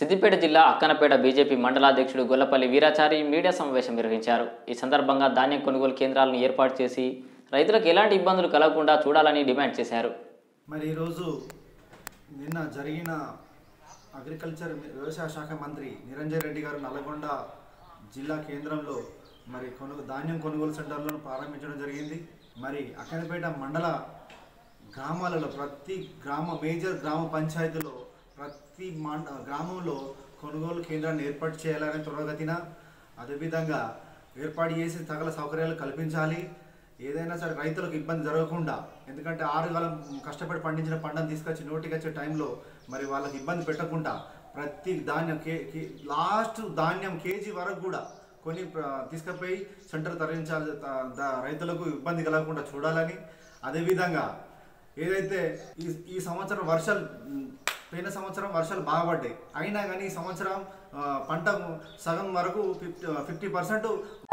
సిద్దిపేట జిల్లా అక్కనపేట బీజేపీ మండలాధ్యక్షుడు గొల్లపల్లి వీరాచారి మీడియా సమావేశం నిర్వహించారు ఈ సందర్భంగా ధాన్యం కొనుగోలు కేంద్రాలను ఏర్పాటు చేసి రైతులకు ఎలాంటి ఇబ్బందులు కలగకుండా చూడాలని డిమాండ్ చేశారు మరి ఈరోజు నిన్న జరిగిన అగ్రికల్చర్ వ్యవసాయ శాఖ మంత్రి నిరంజన్ రెడ్డి గారు నల్గొండ జిల్లా కేంద్రంలో మరి కొను ధాన్యం కొనుగోలు సెంటర్లను ప్రారంభించడం జరిగింది మరి అక్కనపేట మండల గ్రామాలలో ప్రతి గ్రామ మేజర్ గ్రామ పంచాయతీలో ప్రతి మండ గ్రామంలో కొనుగోలు కేంద్రాన్ని ఏర్పాటు చేయాలని త్వరగతిన అదేవిధంగా ఏర్పాటు చేసి సకల సౌకర్యాలు కల్పించాలి ఏదైనా సరే రైతులకు ఇబ్బంది జరగకుండా ఎందుకంటే ఆరు కాలం కష్టపడి పండించిన పంటను తీసుకొచ్చి నోటికి వచ్చే టైంలో మరి వాళ్ళకి ఇబ్బంది పెట్టకుండా ప్రతి ధాన్యం కే కే- లాస్ట్ ధాన్యం కేజీ వరకు కూడా కొన్ని ప్ర- తీసుకుపోయి సెంటర్ తరలించాలి త- ద- రైతులకు ఇబ్బంది కలగకుండా చూడాలని అదేవిధంగా ఏదైతే ఈ ఈ సంవత్సరం వర్షాలు ఉమ్, పోయిన సంవత్సరం వర్షాలు బాగా పడ్డాయి అయినా కానీ ఈ సంవత్సరం ఆ, పంట సగం వరకు ఫిఫ్టీ ఫిఫ్టీ పర్సెంట్